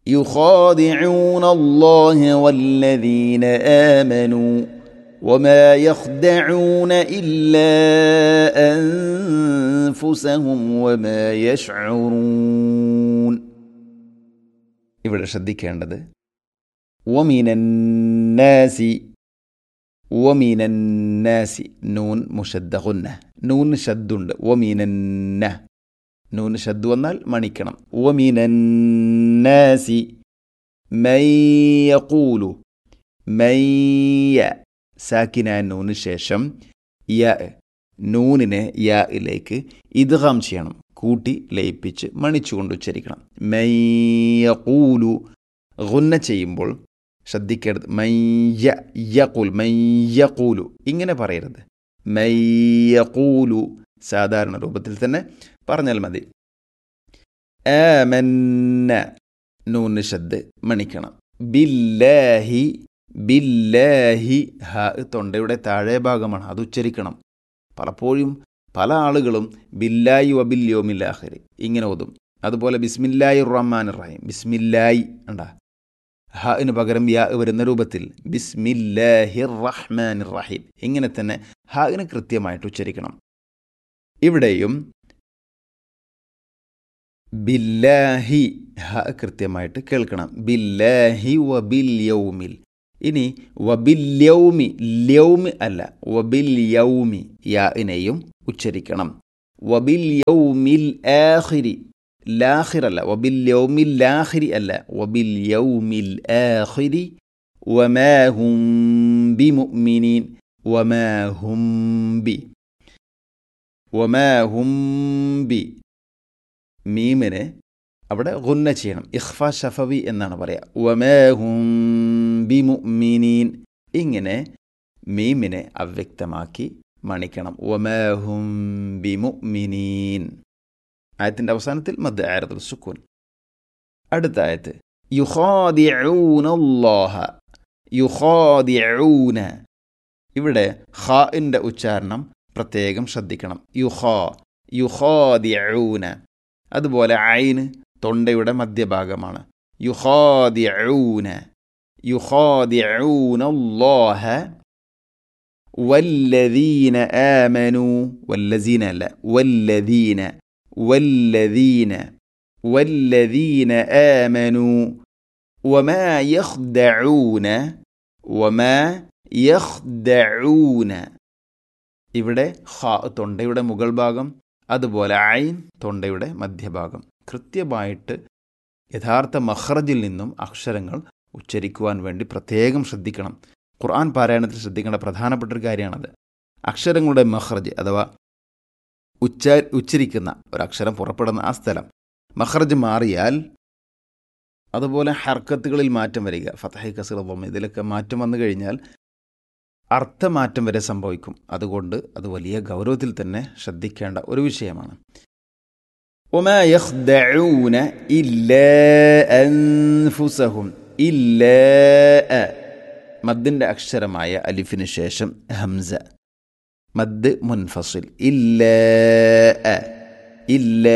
يخادعون الله والذين آمنوا وما يخدعون إلا أنفسهم وما يشعرون ഇവിടെ ശ്രദ്ധിക്കേണ്ടത് വമിനന്നാസി വമിനന്നാസി നൂൻ മുഷദ്ദുന്ന നൂൻ ഷദ്ദുണ്ട് വമിനന്ന നൂൻ ഷദ്ദു വന്നാൽ മണിക്കണം വമിനന്നാസി മയ്യൂലു മയ്യ സാക്കിന നൂന് ശേഷം യ നൂനിനെ യയിലേക്ക് ഇദ്ഗാം ചെയ്യണം കൂട്ടി ലയിപ്പിച്ച് മണിച്ചുകൊണ്ട് ഉച്ചരിക്കണം മയ്യൂലു ഗുന്ന ചെയ്യുമ്പോൾ ശ്രദ്ധിക്കരുത് മയ്യ യഖുൽ മയ്യഖൂലു ഇങ്ങനെ പറയരുത് മയ്യഖൂലു സാധാരണ രൂപത്തിൽ തന്നെ പറഞ്ഞാൽ മതി ആമന്ന നൂന് ശബ്ദ് മണിക്കണം ബില്ലാഹി ബില്ലാഹി ഹ തൊണ്ടയുടെ താഴെ ഭാഗമാണ് അത് ഉച്ചരിക്കണം പലപ്പോഴും പല ആളുകളും ബില്ലായി വബില്യോമില്ലാഹിരി ഇങ്ങനെ ഓതും അതുപോലെ ബിസ്മില്ലായി റഹ്മാൻ റഹീം ബിസ്മില്ലായി ഉണ്ടാ ഹന് പകരം യാ വരുന്ന രൂപത്തിൽ ബിസ്മില്ലാഹിർ റഹ്മാൻ റഹീം ഇങ്ങനെ തന്നെ ഹാന് കൃത്യമായിട്ട് ഉച്ചരിക്കണം ഇവിടെയും ബില്ലാഹി ഹ കൃത്യമായിട്ട് കേൾക്കണം ബില്ലാഹി വബിൽ യൗമിൽ ഇനി വബിൽ യൗമി ല്യൗമി അല്ല വബിൽ യൗമി യാഇനെയും ഉച്ചരിക്കണം വബിൽ യൗമിൽ ആഖിരി ലാഹിറല്ല വബിൽ യൗമിൽ ലാഹിരി അല്ല വബിൽ യൗമിൽ ആഖിരി വമാഹും ബി മുഅ്മിനീൻ വമാഹും ബി വമാഹും ബി മീമിനെ അവിടെ ഗുന്ന ചെയ്യണം ഇഖ്ഫ ഷഫവി എന്നാണ് പറയുക വമാഹും ബി മുഅ്മിനീൻ ഇങ്ങനെ മീമിനെ അവ്യക്തമാക്കി മണിക്കണം വമാഹും ബി മുഅ്മിനീൻ ആയത്തിൻ്റെ അവസാനത്തിൽ മദ് ആയത്തുൽ സുക്കൂൻ അടുത്ത ആയത്ത് യുഹാദിഊനല്ലാഹ യുഹാദിഊന ഇവിടെ ഖാഇൻ്റെ ഉച്ചാരണം പ്രത്യേകം ശ്രദ്ധിക്കണം യുഹാ യുഹാദിഊന അതുപോലെ ഐന് തൊണ്ടയുടെ മധ്യഭാഗമാണ് യുഹാദിഊന യുഹാദിഊനല്ലാഹ വല്ലദീന ആമനു വല്ലസീന അല്ല വല്ലദീന والذين والذين آمنوا وما يخدعون وما يخدعون ഇവിടെ ഖ തൊണ്ടയുടെ മുകൾ ഭാഗം അതുപോലെ ഐൻ തൊണ്ടയുടെ മധ്യഭാഗം കൃത്യമായിട്ട് യഥാർത്ഥ മഹ്റജിൽ നിന്നും അക്ഷരങ്ങൾ ഉച്ചരിക്കുവാൻ വേണ്ടി പ്രത്യേകം ശ്രദ്ധിക്കണം ഖുർആൻ പാരായണത്തിൽ ശ്രദ്ധിക്കേണ്ട പ്രധാനപ്പെട്ട ഒരു കാര്യമാണത് അക്ഷരങ്ങളുടെ മഹ്റജ് അഥവാ ഉച്ച ഉച്ചരിക്കുന്ന ഒരക്ഷരം പുറപ്പെടുന്ന ആ സ്ഥലം മഹ്റജ് മാറിയാൽ അതുപോലെ ഹർക്കത്തുകളിൽ മാറ്റം വരിക ഫതഹി കസർ ബൊമ്മ ഇതിലൊക്കെ മാറ്റം വന്നു കഴിഞ്ഞാൽ അർത്ഥമാറ്റം വരെ സംഭവിക്കും അതുകൊണ്ട് അത് വലിയ ഗൗരവത്തിൽ തന്നെ ശ്രദ്ധിക്കേണ്ട ഒരു വിഷയമാണ് وما يخدعون إلا أنفسهم إلا മദ്ദിൻ്റെ അക്ഷരമായ അലിഫിന് ശേഷം ഹംസ മദ് മുൻഫസിൽ ഇല്ല ഇല്ല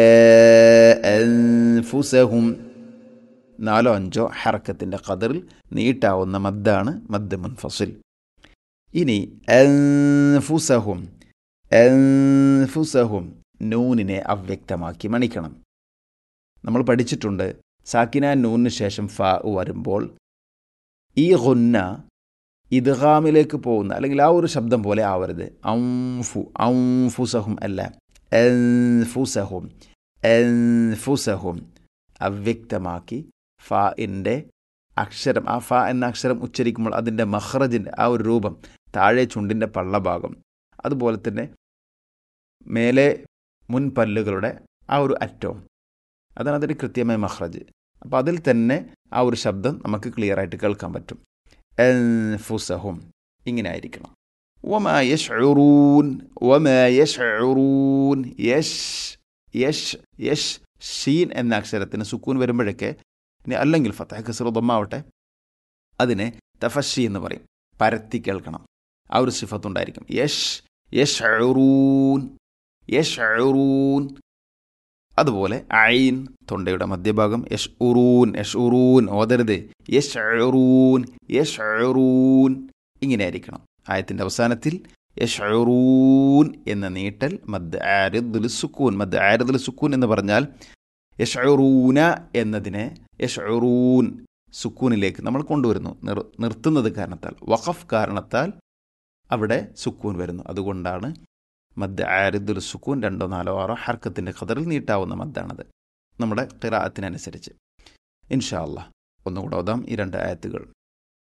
അൻഫുസഹും നാലോ അഞ്ചോ ഹറക്കത്തിൻ്റെ ഖദറിൽ നീട്ടാവുന്ന മദ്ദാണ് മദ് മുൻഫസിൽ ഇനി അൻഫുസഹും അൻഫുസഹും നൂനിനെ അവ്യക്തമാക്കി മണിക്കണം നമ്മൾ പഠിച്ചിട്ടുണ്ട് സാക്കിന നൂനിന് ശേഷം ഫ വരുമ്പോൾ ഈ ഗുന്ന ഇദ്ഗാമിലേക്ക് പോകുന്ന അല്ലെങ്കിൽ ആ ഒരു ശബ്ദം പോലെ ആവരുത് ഔഫു ഔഫുസഹും അല്ല എൻഫുസഹും എൻഫുസഹും അവ്യക്തമാക്കി ഫാഇൻ്റെ അക്ഷരം ആ ഫ എന്ന അക്ഷരം ഉച്ചരിക്കുമ്പോൾ അതിൻ്റെ മഹ്റജിൻ്റെ ആ ഒരു രൂപം താഴെ ചുണ്ടിൻ്റെ പള്ളഭാഗം അതുപോലെ തന്നെ മേലെ മുൻപല്ലുകളുടെ ആ ഒരു അറ്റവും അതാണ് അതിൻ്റെ കൃത്യമായ മഹ്റജ് അപ്പോൾ അതിൽ തന്നെ ആ ഒരു ശബ്ദം നമുക്ക് ക്ലിയർ ആയിട്ട് കേൾക്കാൻ പറ്റും അൻഫുസഹും ഇങ്ങനെ ആയിരിക്കണം വമാ യഷ്ഉറൂൻ വമാ യഷ്ഉറൂൻ യഷ് യഷ് യഷ് ഷീൻ എന്ന അക്ഷരത്തിന് സുക്കൂൻ വരുമ്പോഴൊക്കെ ഇനി അല്ലെങ്കിൽ ഫത്തഹ കസർ ദമ്മാവട്ടെ അതിനെ തഫഷി എന്ന് പറയും പരത്തി കേൾക്കണം ആ ഒരു സിഫത്തുണ്ടായിരിക്കും യഷ് യഷ്ഉറൂൻ യഷ്ഉറൂൻ അതുപോലെ ഐൻ തൊണ്ടയുടെ മധ്യഭാഗം യഷ് ഉറൂൻ യഷ് ഉറൂൻ ഓതരുത് യഷ് ഉറൂൻ യഷ് ഉറൂൻ ഇങ്ങനെ ആയിരിക്കണം ആയത്തിൻ്റെ അവസാനത്തിൽ യഷ് ഉറൂൻ എന്ന നീട്ടൽ മദ് ആരിദുൽ സുക്കൂൻ മദ് ആരിദുൽ സുക്കൂൻ എന്ന് പറഞ്ഞാൽ യഷ് ഉറൂന എന്നതിനെ യഷ് ഉറൂൻ സുക്കൂനിലേക്ക് നമ്മൾ കൊണ്ടുവരുന്നു നിർ നിർത്തുന്നത് കാരണത്താൽ വഖഫ് കാരണത്താൽ അവിടെ സുക്കൂൻ വരുന്നു അതുകൊണ്ടാണ് മദ് ആരിദുൽ സുക്കൂൻ രണ്ടോ നാലോ ആറോ ഹർക്കത്തിൻ്റെ ഖദറിൽ നീട്ടാവുന്ന മദ്ദാണത് നമ്മുടെ ഖിറാഅത്തിനനുസരിച്ച് ഇൻഷാ അല്ലാ ഒന്നുകൂടെ ഓതാം ഈ രണ്ട് ആയത്തുകൾ